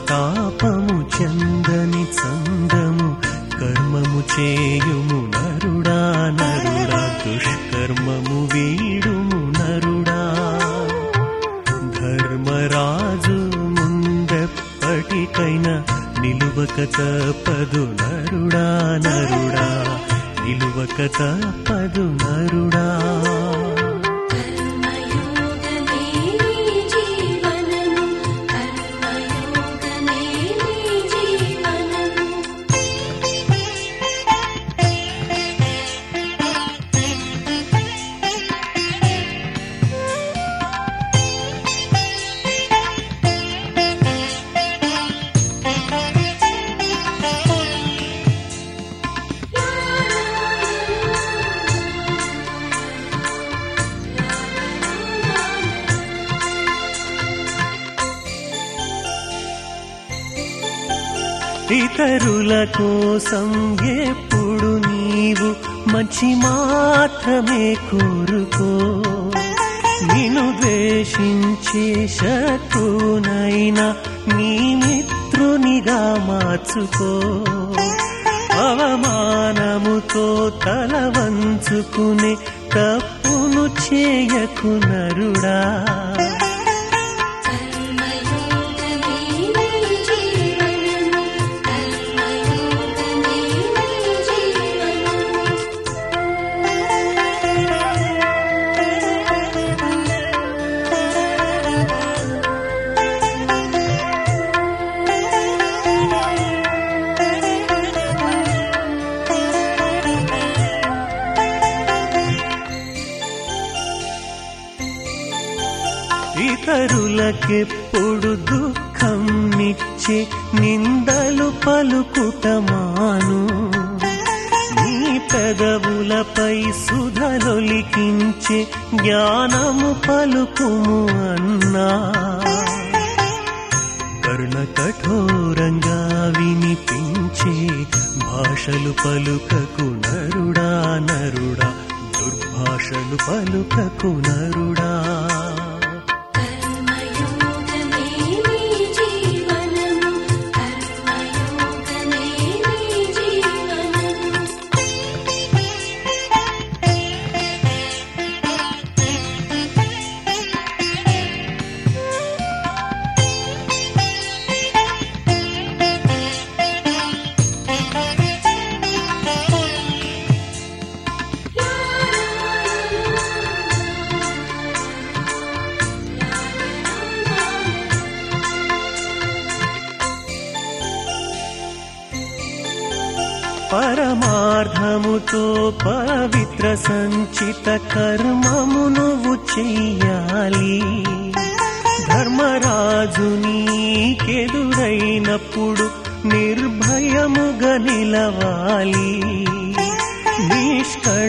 తాపము చందని చందము కర్మము చేయుము నరుడా నరుడా దుష్కర్మము వీడుము నరుడా ధర్మరాజు ముందెప్పటికైనా నిలువక తప్పదు నరుడా నరుడా నిలువక తప్పదు నరుడా కర్మయోగమే నీ జీవనము కర్మయోగమే నీ జీవనము ఇతరుల కోసం ఎప్పుడు నీవు మంచి మాత్రమే కోరుకో నిన్ను ద్వేషించే శత్రునైనా నీ మిత్రునిగా మార్చుకో అవమానముతో తల వంచుకునే తప్పును చేయకు నరుడా కర్మయోగమే నీ జీవనము కర్మయోగమే నీ జీవనము ఇతరులకెప్పుడు దుఃఖం నిచ్చే నిందలు పలుకుటమాను నీ పెదవులపై సుధలొలికించే జ్ఞానము పలుకుము అన్నా కర్ణ కఠోరంగా వినిపించే భాషలు పలుకకు నరుడా నరుడా దుర్భాషలు పలుకకు నరుడా కర్మయోగమే నీ జీవనము కర్మయోగమే నీ జీవనము పరమార్థముతో పవిత్ర సంచిత కర్మము నువ్వు చెయ్యాలి ధర్మరాజు నీకెదురైనప్పుడు నిర్భయముగా నిలవాలి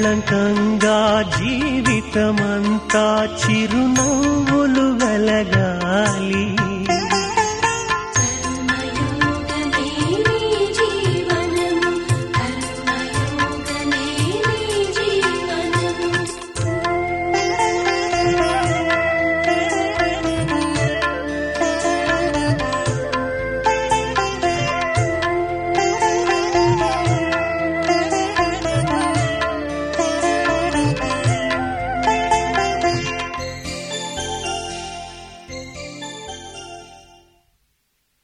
నిష్కళంకంగా జీవితమంతా చిరునవ్వులు వెలగాలి